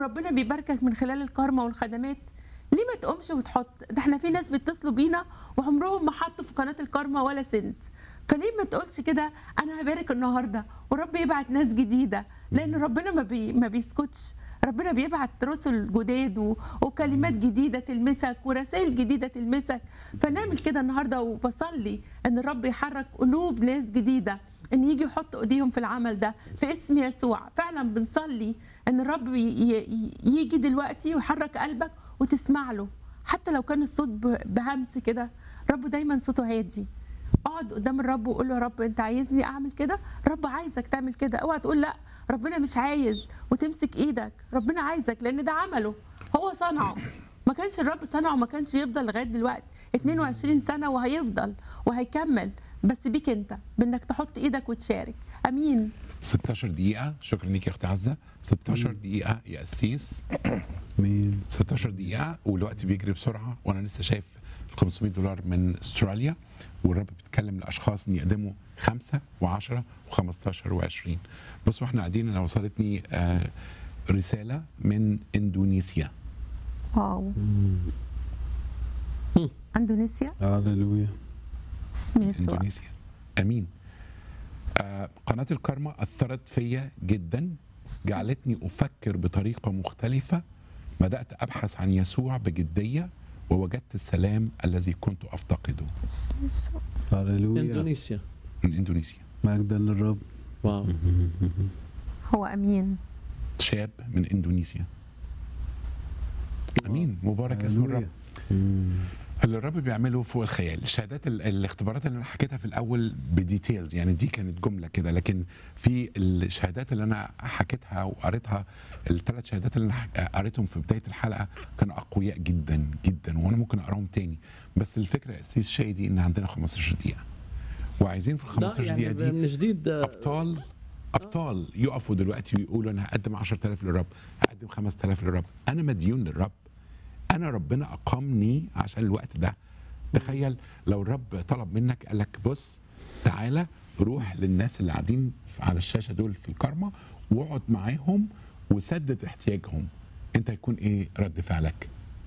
ربنا بيباركك من خلال الكارما والخدمات ليه ما تقومش وتحط ده احنا في ناس بيتصلوا بينا وعمرهم ما حطوا في قناه الكارما ولا سنت فليه ما تقولش كده انا هبارك النهارده ورب يبعت ناس جديده لان ربنا ما بي ما بيسكتش ربنا بيبعت رسل جداد و... وكلمات جديده تلمسك ورسائل جديده تلمسك فنعمل كده النهارده وبصلي ان الرب يحرك قلوب ناس جديده ان يجي يحط ايديهم في العمل ده في اسم يسوع فعلا بنصلي ان الرب ي... ي... يجي دلوقتي ويحرك قلبك وتسمع له حتى لو كان الصوت ب... بهمس كده رب دايما صوته هادي اقعد قدام الرب وقول له يا رب انت عايزني اعمل كده رب عايزك تعمل كده اوعى تقول لا ربنا مش عايز وتمسك ايدك ربنا عايزك لان ده عمله هو صنعه ما كانش الرب صنعه ما كانش يفضل لغايه دلوقتي 22 سنه وهيفضل وهيكمل بس بيك انت بانك تحط ايدك وتشارك امين 16 دقيقة شكرا ليك يا أخت عزة 16 دقيقة يا قسيس مين 16 دقيقة والوقت بيجري بسرعة وأنا لسه شايف ال 500 دولار من استراليا والرب بيتكلم لأشخاص إن يقدموا خمسة و10 و15 و20 بصوا احنا قاعدين أنا وصلتني آه، رسالة من إندونيسيا واو اندونيسيا هللويا اسم يسوع إندونيسيا أمين آه، قناة الكارما أثرت فيا جدا جعلتني أفكر بطريقة مختلفة بدأت أبحث عن يسوع بجدية ووجدت السلام الذي كنت أفتقده اسم يسوع هللويا اندونيسيا من إندونيسيا مجدا للرب واو هو امين شاب من إندونيسيا أمين مبارك اسم الرب هللويا. مم. اللي الرب بيعمله فوق الخيال الشهادات ال- الاختبارات اللي انا حكيتها في الاول بديتيلز يعني دي كانت جمله كده لكن في الشهادات اللي انا حكيتها وقريتها الثلاث شهادات اللي انا ح- قريتهم في بدايه الحلقه كانوا اقوياء جدا جدا وانا ممكن اقراهم تاني بس الفكره يا اسيس شادي ان عندنا 15 دقيقه وعايزين في ال لا 15 يعني دقيقه دي من جديد آه، ابطال ابطال يقفوا دلوقتي ويقولوا انا هقدم 10000 للرب هقدم 5000 للرب انا مديون للرب انا ربنا اقامني عشان الوقت ده تخيل لو الرب طلب منك قال لك بص تعالى روح للناس اللي قاعدين على الشاشه دول في الكارما واقعد معاهم وسدد احتياجهم انت هيكون ايه رد فعلك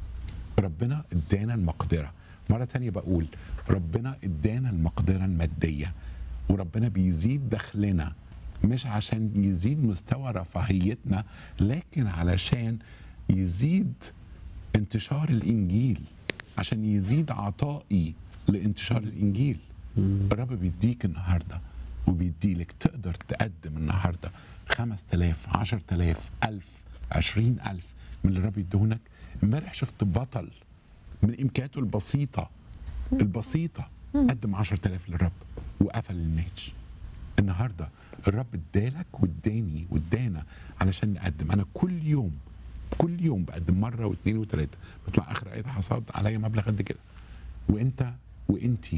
ربنا ادانا المقدره مره تانية بقول ربنا ادانا المقدره الماديه وربنا بيزيد دخلنا مش عشان يزيد مستوى رفاهيتنا لكن علشان يزيد انتشار الانجيل عشان يزيد عطائي لانتشار الانجيل الرب بيديك النهارده وبيديلك تقدر تقدم النهارده 5000 10000 1000 20000 من اللي الرب يديهولك امبارح شفت بطل من امكانياته البسيطه اسم يسوع. البسيطه قدم 10000 للرب وقفل النيتش النهارده الرب ادالك واداني وادانا علشان نقدم انا كل يوم كل يوم بقدم مره واثنين وثلاثه بيطلع اخر ايه حصاد عليا مبلغ قد كده وانت وانتي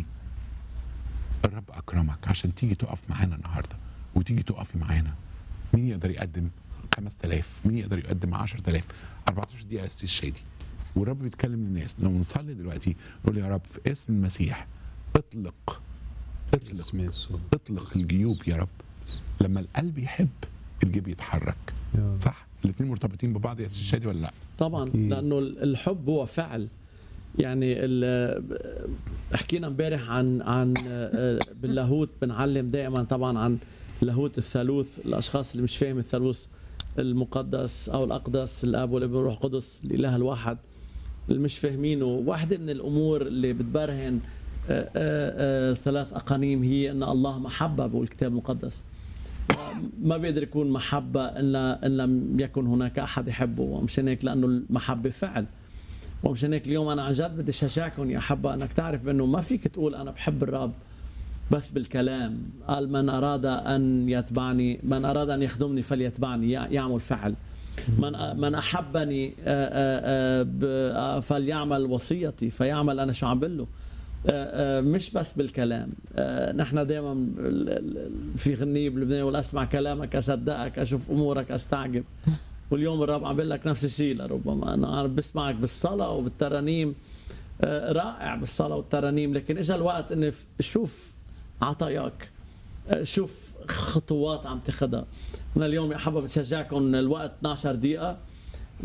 الرب اكرمك عشان تيجي تقف معانا النهارده وتيجي تقفي معانا مين يقدر يقدم 5000 مين يقدر يقدم 10000 14 دقيقه يا استاذ شادي والرب بيتكلم للناس لو نصلي دلوقتي نقول يا رب في اسم المسيح اطلق اطلق اسم يسوع اطلق الجيوب يا رب لما القلب يحب الجيب يتحرك يا رب. صح الاثنين مرتبطين ببعض يا استاذ شادي ولا لا طبعا أكيد. لانه الحب هو فعل يعني ال- حكينا امبارح عن عن آه، باللاهوت بنعلم دائما طبعا عن لاهوت الثالوث الاشخاص اللي مش فاهم الثالوث المقدس او الاقدس الاب والابن والروح القدس الاله الواحد اللي مش فاهمينه واحدة من الامور اللي بتبرهن آه، آه، آه، ثلاث اقانيم هي ان الله محبه بالكتاب المقدس ما بيقدر يكون محبة إن إن لم يكن هناك أحد يحبه ومشان هيك لأنه المحبة فعل ومشان هيك اليوم أنا عن جد بدي أشجعكم يا أحبة أنك تعرف إنه ما فيك تقول أنا بحب الرب بس بالكلام قال من أراد أن يتبعني من أراد أن يخدمني فليتبعني يع- يعمل فعل من من أحبني آه، آه، آه، ب- آه، فليعمل وصيتي فيعمل أنا شو عم له آه، آه، مش بس بالكلام آه، نحن دائما في غنية بلبنان ولا اسمع كلامك اصدقك اشوف امورك استعجب واليوم الرب عم بيقول لك نفس الشيء لربما انا أنا بسمعك بالصلاه وبالترانيم آه، رائع بالصلاه والترانيم لكن اجى الوقت اني ف- اشوف عطاياك آه، شوف خطوات عم تاخذها انا اليوم يا حبا بتشجعكم الوقت 12 دقيقه